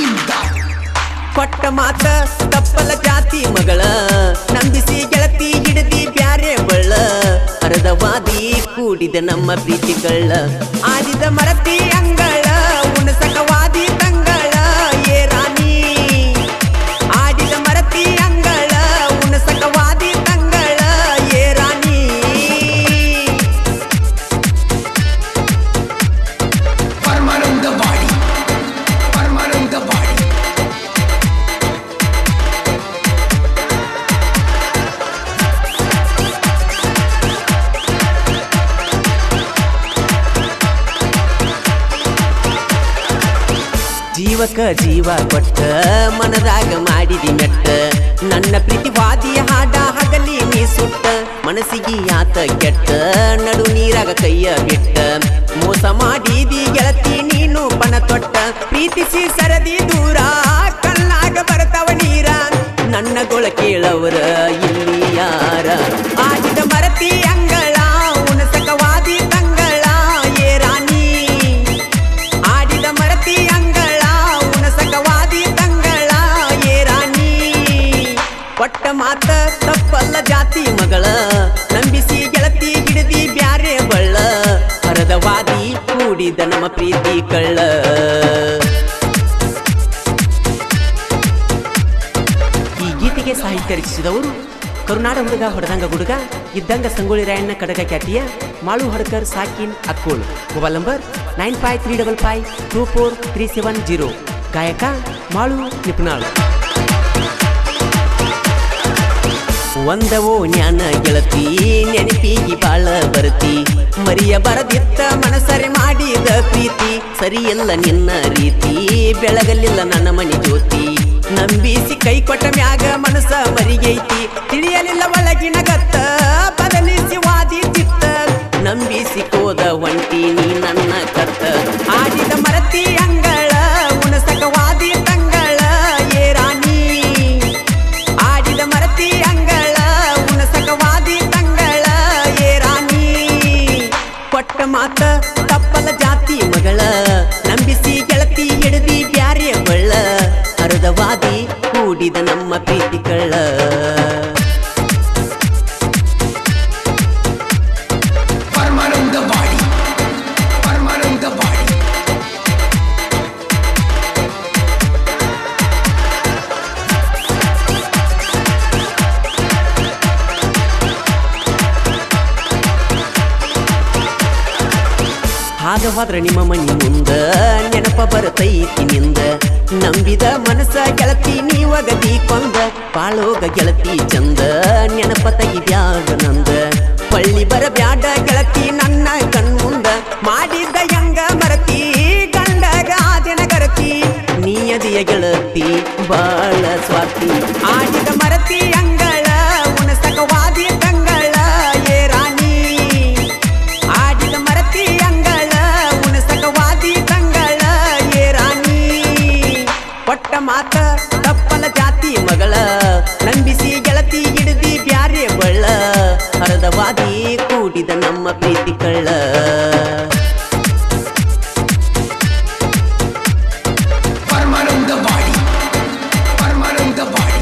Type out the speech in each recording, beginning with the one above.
ಕೊಟ್ಟ ಮಾತ ತಪ್ಪಲ ಜಾತಿ ಮಗಳ ನಂಬಿಸಿ ಗೆಳತಿ ಹಿಡಿದಿ ಬ್ಯಾರೆ ಬಳ್ಳ ಅರದವಾದಿ ಕೂಡಿದ ನಮ್ಮ ಪ್ರೀತಿಗಳ ಆಡಿದ ಮರತಿ ಅಂಗಳ ಉಣಸಕವಾದಿ ತಂಗಳ ಏ ರಾಣಿ ಆಡಿದ ಮರತಿ ಅಂಗಳ ಉಣಸಕವಾದಿ ತಂಗಳ ಏ ರಾಣಿ ಪರಮಾನಂದವಾಡಿ ಪರಮಾನಂದವಾಡಿ ಜೀವಕ ಜೀವ ಕೊಟ್ಟ ಮನದಾಗ ಮಾಡಿದಿ ಮೆಟ್ಟ ನನ್ನ ಪ್ರೀತಿವಾದಿಯ ಹಾಡ ಹಗಲಿ ನೀ ಸುಟ್ಟ ಮನಸ್ಸಿಗೆ ಆತ ಕೆಟ್ಟ ನಡು ನೀರಾಗ ಕೈಯ ಬಿಟ್ಟ ಮೋಸ ಮಾಡಿದಿ ಗೆಳತಿ ನೀನು ಪಣ ತೊಟ್ಟ ಪ್ರೀತಿಸಿ ಸರದಿ ದೂರ ಕಣ್ಣಾಗ ಬರ್ತಾವ ನೀರ ನನ್ನ ಗೊಳ ಕೇಳವರ ಇಲ್ಲಿ ಯಾರ ಆಡಿದ ಮರತಿ ಅಂಗಳ ಉಣಸಕವಾದಿ ತಂಗಳ ಏ ರಾಣಿ ಆಡಿದ ಮರತಿ ಅಂಗಳ ಉಣಸಕವಾದಿ ತಂಗಳ ಏ ರಾಣಿ ಕೊಟ್ಟ ಮಾತ ತಪ್ಪಲ್ಲ ಜಾತಿ ಮಗಳ ನಂಬಿಸಿ ಗೆಳತಿ ಹಿಡಿದಿ ಬ್ಯಾರೆ ಬಳ್ಳ ಹರದವಾದಿ ಕೂಡಿದ ನಮ್ಮ ಪ್ರೀತಿ ಕಳ್ಳ ಈ ಗೀತೆಗೆ ಸಾಹಿತ್ಯ ರಚಿಸಿದವರು ಕರುನಾಡ ಹುಡುಗ ಹೊಡೆದಂಗ ಗುಡುಗ ಇದ್ದಂಗ ಸಂಗೊಳ್ಳಿ ರಾಯಣ್ಣ ಕಡಗ ಖ್ಯಾತಿಯ ಮಾಳು ಹಡ್ಕರ್ ಸಾಕಿನ್ Akkol mobile number nine five three double five two four three seven zero ಗಾಯಕ ಮಾಳು ನಿಪುಣಾಳು ಒಂದವೋ ಜ್ಞಾನ ಗೆಳತಿ ನೆನಪಿಗೆ ಬಾಳ ಬರತಿ ಮರಿಯ ಬರದಿತ್ತ ಮನಸರೆ ಮಾಡಿದ ಪ್ರೀತಿ ಸರಿಯಲ್ಲ ನಿನ್ನ ರೀತಿ ಬೆಳಗಲಿಲ್ಲ ನನ್ನ ಮನಿ ಜ್ಯೋತಿ ನಂಬಿಸಿ ಕೈ ಕೊಟ್ಟ ಮ್ಯಾಗ ಮನಸ ಮರಿಗೈತಿ ತಿಳಿಯಲಿಲ್ಲ ಒಳಗಿನ ಗತ್ತ ಬದಲಿಸಿ ವಾದಿ ಚಿತ್ತ ನಂಬಿಸಿ ಕೋದ ಒಂಟಿ ನೀ ನನ್ನ ಕತ್ತ ಆಡಿದ ಮರತಿ ಅಂಗಳ ಉಣಸಕವಾದಿ ತಂಗಳ ಏ ರಾಣಿ ಆಡಿದ ಮರತಿ ಅಂಗಳ ಉಣಸಕವಾದಿ ತಂಗಳ ಏ ರಾಣಿ ಕೊಟ್ಟ ಮಾತ ತಪ್ಪಲ ಜಾತಿ ಮಗಳ ನಂಬಿಸಿ ಗೆಳತಿ ಹಿಡಿದಿ ಬ್ಯಾರೆ ಬಳ್ಳ ಹರದವಾದಿ ಕೂಡಿದ ನಮ್ಮ ಪ್ರೀತಿ ಕಳ್ಳ ಪರಮಾನಂದವಾಡಿ ಪರಮಾನಂದವಾಡಿ ಹಾಗ ಹೋದ್ರ ನಿಮ್ಮ ಮನಿ ಮುಂದ ನೆನಪ ಬರತೈತಿ ನಿಂದ ನಂಬಿದ ಮನಸ ಗೆಳತಿ ನೀವಗದಿ ಕೊಂದ ಬಾಳೋಗ ಗೆಳತಿ ಚಂದ ನೆನಪ ತೆಗಿಬ್ಯಾಡ ನಂದ ಪಳ್ಳಿ ಬರಬ್ಯಾಡ ಗೆಳತಿ ನನ್ನ ಕಣ್ಮುಂದ ಮಾಡಿದ್ದ ಹೆಂಗ ಮರತಿ ಗಂಡಗ ಆದಿನ ಗರತಿ ನೀಯದಿಯ ಗೆಳತಿ ಬಾಳ ಸ್ವಾರ್ಥಿ ಆಡಿದ ಮರತಿ ಅಂಗಳ ಉಣಸಕವಾದಿ ತಂಗಳ ಏ ರಾಣಿ ಆಡಿದ ಮರತಿ ಅಂಗಳ ಉಣಸಕವಾದಿ ತಂಗಳ ಏ ರಾಣಿ ಕೊಟ್ಟ ಮಾತ ತಪ್ಪಲ ಜಾತಿ ಮಗಳ ನಂಬಿಸಿ ಗೆಳತಿ ಹಿಡಿದಿ ಬ್ಯಾರೆ ಬಳ್ಳ ಹರದವಾದಿ ಕೂಡಿದ ನಮ್ಮ ಪ್ರೀತಿ ಕಳ್ಳ ಪರಮಾನಂದವಾಡಿ ಪರಮಾನಂದವಾಡಿ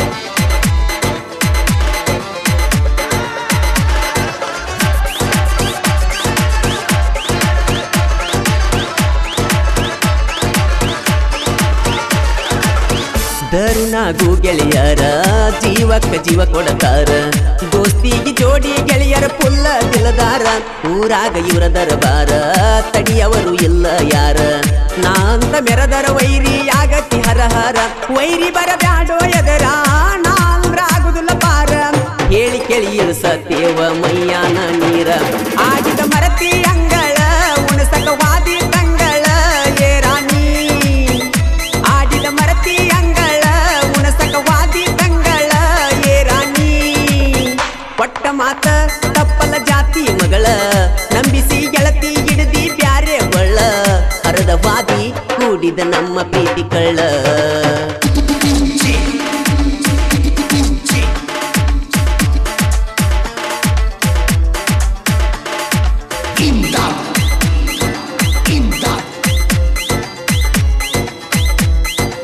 ದರುನಾಗು ಗೆಳೆಯರ ಜೀವಕ್ಕ ಜೀವ ಕೊಡತಾರ ದೋಸ್ತಿಗೆ ಜೋಡಿ ಗೆಳೆಯರ ಪುಲ್ಲ ದಿಲದಾರ ಊರಾಗ ಇವರ ದರಬಾರ ತಡಿಯವರು ಇಲ್ಲ ಯಾರ ನಾ ಅಂತ ಮೆರದರ ವೈರಿ ಆಗತಿ ಹರ ಹರ ವೈರಿ ಬರಬ್ಯಾಡೋ ಎದರ ನಾಲ್ರ ಆಗುದಿಲ್ಲ ಪಾರ ಹೇಳಿ ಕೇಳಿ ಇಳಿಸತೇವ ಮೈಯಾನ ನೀರ ಆಡಿದ ಮರತಿ ಅಂಗಳ ಉಣಸಕವಾದಿ ತಂಗಳ ಏ ರಾಣಿ ಆಡಿದ ಮರತಿ ಅಂಗಳ ಉಣಸಕವಾದಿ ತಂಗಳ ಏ ರಾಣಿ ಕೊಟ್ಟ ಮಾತ ತಪ್ಪಲ ಜಾತಿ ಮಗಳ ನಂಬಿಸಿ ಗೆಳತಿ ಹಿಡಿದಿ ಬ್ಯಾರೆ ಬಳ್ಳ ಹರದ ವಾದಿ ಕೂಡಿದ ನಮ್ಮ ಪ್ರೀತಿ ಕಳ್ಳ ಇಮ್ದಾದ್ ಇಮ್ದಾದ್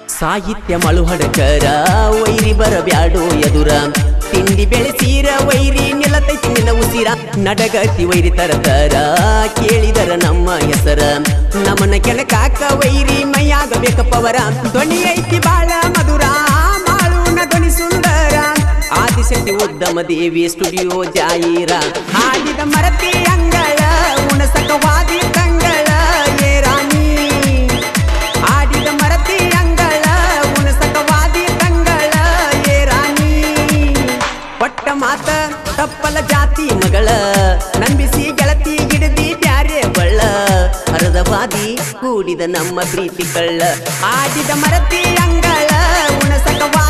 ಸಾಹಿತ್ಯ ಮಳುಹಡಕರ ವೈರಿ ಬರಬ್ಯಾಡೋ ಎದುರ ತಿಂಡಿ ಬೆಳೆಸೀರ ವೈರಿ ನಿಲತೈತಿ ನಿನ್ನ ಉಸಿರ ನಡಗತಿ ವೈರಿ ತರತರ ಕೇಳಿದರ ನಮ್ಮ ಹೆಸರ ನಮ್ಮನ ಕೆಣಕಾಕ ವೈರಿ ಮೈಯಾಗಬೇಕಪ್ಪವರ ಧ್ವನಿ ಐತಿ ಬಾಳ ಮಧುರ ಮಾಳುನ ಧ್ವನಿ ಸುಂದರ ಆದಿಶಕ್ತಿ ಉದ್ದಮ ದೇವಿ ಸ್ಟುಡಿಯೋ ಜಾಯಿರ ಹಾಡಿದ ಮರತಿ ಅಂಗಳ ಉಣಸಕವಾದಿ ತಂಗಳ ಏ ರಾಣಿ ಆಡಿದ ಮರತಿ ಅಂಗಳ ಉಣಸಕವಾದಿ ತಂಗಳ ಏ ರಾಣಿ ಪಟ್ಟ ಮಾತ ತಪ್ಪಲ ಜಾತಿ ಮಗಳ ನಂಬಿಸಿ ಗೆಳತಿ ಗಿಡದಿ ಬ್ಯಾರೆ ಬಳ್ಳ ಹರದವಾದಿ ಕೂಡಿದ ನಮ್ಮ ಪ್ರೀತಿ ಕಳ್ಳ ಆಡಿದ ಮರತಿ ಅಂಗಳ ಉಣಸಕವಾದಿ